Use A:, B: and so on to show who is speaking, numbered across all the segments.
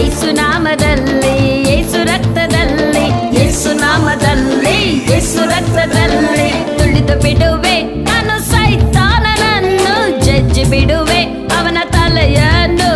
A: ಯೇಸು ನಾಮದಲ್ಲಿ ಯೇಸು ರಕ್ತದಲ್ಲಿ ಯೇಸು ನಾಮದಲ್ಲಿ ಯೇಸು ರಕ್ತದಲ್ಲಿ ತುಳಿದು ಬಿಡುವೆ ನಾನು ಸೈತಾನನನ್ನು ಜಜ್ಜಿ ಬಿಡುವೆ ಅವನ ತಲೆಯನ್ನು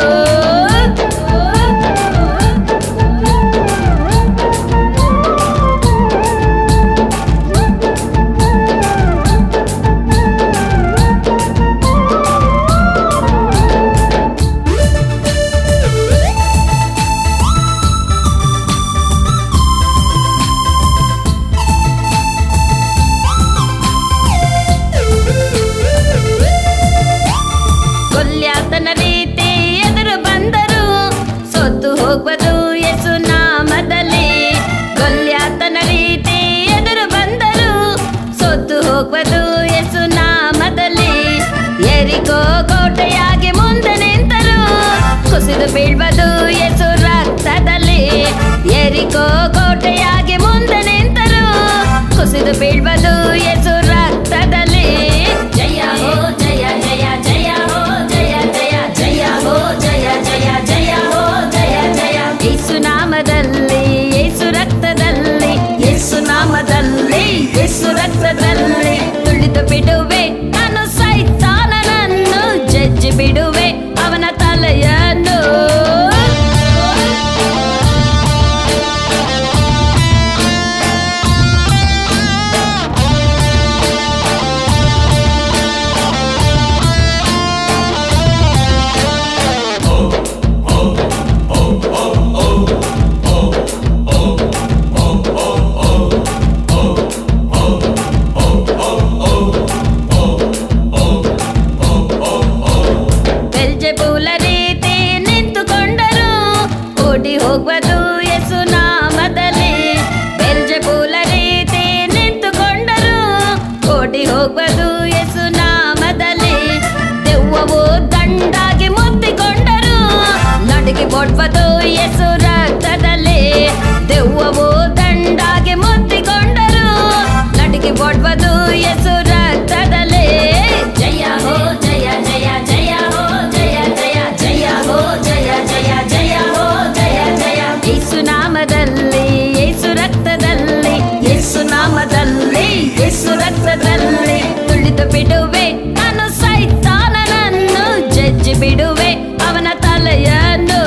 A: ಕೊಲ್ಯಾತನ ರೀತಿ ಎದುರು ಬಂದರು ಸೋತು ಹೋಗುವುದು ಯೇಸು ನಾಮದಲ್ಲಿ ಕೊಲ್ಯಾತನ ರೀತಿ ಎದುರು ಬಂದರು ಸೋತು ಹೋಗುವುದು ಯೇಸು ನಾಮದಲ್ಲಿ ಎರಿಕೋ ಕೋಟೆಯಾಗಿ ಮುಂದೆ ನಿಂತರು ಕುಸಿದು ಬೀಳ್ಬೋದು ಯೇಸು ರಕ್ತದಲ್ಲಿ ಎರಿಕೋ ಕೋಟೆಯಾಗಿ ಮುಂದೆ ನಿಂತರು ಕುಸಿದು ಬೀಳ್ಬೋದು ಯೇಸು ರಕ್ತದಲ್ಲಿ ಜಯ ಹೋ ಜಯ ಜಯ ಜಯ ಹೋ ಜಯ ಜಯ ಜಯ ಹೋ ಜಯ ಜಯ ಜಯ ಹೋ ಜಯ ಜಯ ಯೇಸು ನಾಮದಲ್ಲಿ ಯೇಸು ರಕ್ತದಲ್ಲಿ ಯೇಸು ನಾಮದಲ್ಲಿ ಯೇಸು ರಕ್ತದಲ್ಲಿ ತುಳಿದು ಬಿಡುವೆ ನಾನು ಸೈತಾನನನ್ನು ಜಜ್ಜಿ ಬಿಡುವೆ ಅವನ ತಲೆಯನ್ನು ಬೆಲ್ಜೆಬೂಲ ರೀತಿ ನಿಂತುಕೊಂಡರು ಓಡಿ ಹೋಗುವುದು ಯೇಸು ನಾಮದಲ್ಲಿ ಬೆಲ್ಜೆಬೂಲ ರೀತಿ ನಿಂತುಕೊಂಡರು ಓಡಿ ಹೋಗುವುದು ಯೇಸು ನಾಮದಲ್ಲಿ ದೆವ್ವವು ದಂಡಾಗಿ ಮುತ್ತಿಕೊಂಡರು ನಡುಗಿ ಓಡ್ಬೋದು ಯೇಸು ರಕ್ತದಲ್ಲಿ ದೆವ್ವವು ದಂಡಾಗಿ ಮುತ್ತಿಕೊಂಡರು ನಡುಗಿ ಓಡ್ಬೋದು ಯೇಸು ರಕ್ತದಲ್ಲಿ ಜಯ ಹೋ ಜಯ ಜಯ ಜಯ ಹೋ ಜಯ ಜಯ ಜಯ ಹೋ ಜಯ ಜಯ ಜಯ ಹೋ ಜಯ ಜಯ ಯೇಸು ನಾಮದಲ್ಲಿ ಯೇಸು ರಕ್ತದಲ್ಲಿ ಯೇಸು ನಾಮದಲ್ಲಿ ಯೇಸು ರಕ್ತದಲ್ಲಿ ತುಳಿದು ಬಿಡುವೆ ನಾನು ಸೈತಾನನನ್ನು ಜಜ್ಜಿ ಬಿಡುವೆ ಅವನ ತಲೆಯನ್ನು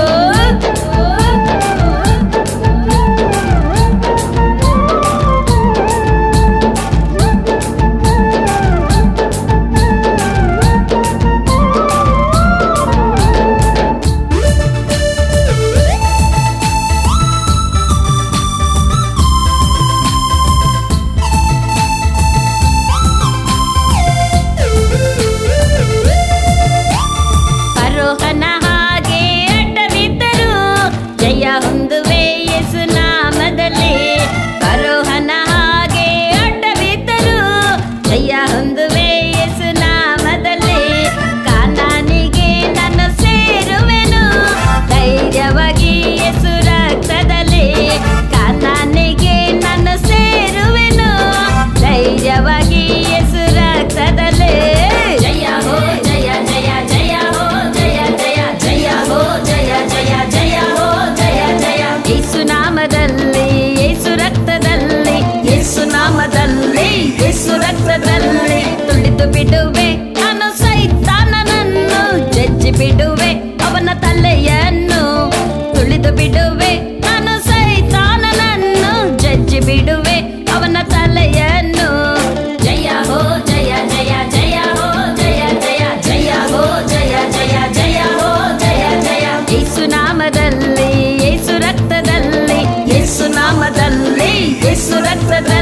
A: ಪರೋಹನ ಹಾಗೆ ಅಡ್ಡವಿದ್ದರು ಜಯ ಹೊಂದುವೆ ಯೇಸು ನಾಮದಲ್ಲಿ ಪರೋಹನ ಹಾಗೆ ಅಡ್ಡವಿದ್ದರು ಜಯ ಹೊಂದುವೆ ಯೇಸು ನಾಮದಲ್ಲಿ ಕಾನಾನಿಗೆ ನಾನು ಸೇರುವೆನು ಧೈರ್ಯವಾಗಿ ಯೇಸು ರಕ್ತದಲ್ಲಿ ಕಾನಾನಿಗೆ ನಾನು ಸೇರುವೆನು ಧೈರ್ಯವಾಗಿ ಯೇಸು ರಕ್ತದಲ್ಲಿ ಜಯ ಹೋ ಜಯ ಜಯ ಜಯ ಹೋ ಜಯ ಜಯ ಜಯ ಹೋ ಜಯ ಜಯ ಜಯ ಹೋ ಜಯ ಜಯ ಯೇಸು ನಾಮದಲ್ಲಿ ಯೇಸು ರಕ್ತದಲ್ಲಿ ಯೇಸು ನಾಮದಲ್ಲಿ ಯೇಸು ರಕ್ತದಲ್ಲಿ ತುಳಿದು ಬಿಡುವೆ ನಾನು ಸೈತಾನನನ್ನು ಜಜ್ಜಿ ಬಿಡುವೆ ಅವನ ತಲೆಯನ್ನು ತುಳಿದು ಬಿಡುವೆ ನಾನು ಸೈತಾನನನ್ನು ಜಜ್ಜಿ ಬಿಡುವೆ ಅವನ ತಲೆಯನ್ನು ಜಯ ಹೋ ಜಯ ಜಯ ಜಯ ಹೋ ಜಯ ಜಯ ಜಯ ಹೋ ಜಯ ಜಯ ಜಯ ಹೋ ಜಯ ಜಯ ಯೇಸು ನಾಮದಲ್ಲಿ ಯೇಸು ರಕ್ತದಲ್ಲಿ ಯೇಸು ನಾಮದಲ್ಲಿ ಯೇಸು ರಕ್ತದಲ್ಲಿ